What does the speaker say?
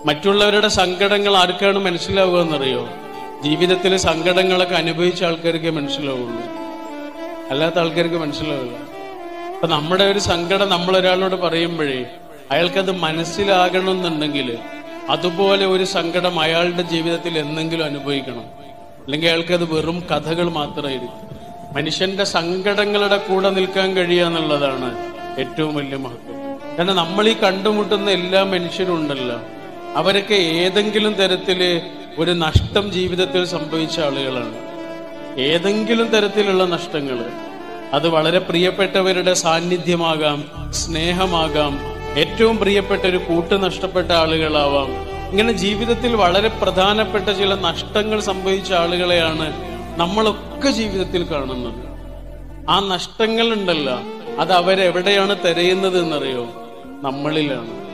മറ്റുള്ളവരുടെ സങ്കടങ്ങൾ ആർക്കാണ് മനസ്സിലാവുക എന്നറിയോ ജീവിതത്തിൽ സങ്കടങ്ങളൊക്കെ അനുഭവിച്ച ആൾക്കാർക്ക് മനസ്സിലാവുള്ളൂ അല്ലാത്ത ആൾക്കാർക്ക് മനസ്സിലാവില്ല അപ്പൊ നമ്മുടെ ഒരു സങ്കടം നമ്മൾ ഒരാളോട് പറയുമ്പോഴേ അയാൾക്കത് മനസ്സിലാകണമെന്നുണ്ടെങ്കിൽ അതുപോലെ ഒരു സങ്കടം അയാളുടെ ജീവിതത്തിൽ എന്തെങ്കിലും അനുഭവിക്കണം അല്ലെങ്കിൽ അയാൾക്കത് വെറും കഥകൾ മാത്രമായിരിക്കും മനുഷ്യന്റെ സങ്കടങ്ങളുടെ കൂടെ നിൽക്കാൻ കഴിയുക എന്നുള്ളതാണ് ഏറ്റവും വലിയ മഹത്വം കാരണം നമ്മൾ ഈ കണ്ടുമുട്ടുന്ന എല്ലാ മനുഷ്യരും ഉണ്ടല്ലോ അവരൊക്കെ ഏതെങ്കിലും തരത്തില് ഒരു നഷ്ടം ജീവിതത്തിൽ സംഭവിച്ച ആളുകളാണ് ഏതെങ്കിലും തരത്തിലുള്ള നഷ്ടങ്ങൾ അത് വളരെ പ്രിയപ്പെട്ടവരുടെ സാന്നിധ്യമാകാം സ്നേഹമാകാം ഏറ്റവും പ്രിയപ്പെട്ട ഒരു കൂട്ട് നഷ്ടപ്പെട്ട ആളുകളാവാം ഇങ്ങനെ ജീവിതത്തിൽ വളരെ പ്രധാനപ്പെട്ട ചില നഷ്ടങ്ങൾ സംഭവിച്ച ആളുകളെയാണ് നമ്മളൊക്കെ ജീവിതത്തിൽ കാണുന്നത് ആ നഷ്ടങ്ങൾ ഉണ്ടല്ലോ അത് അവരെവിടെയാണ് തിരയുന്നത് എന്നറിയോ നമ്മളിലാണ്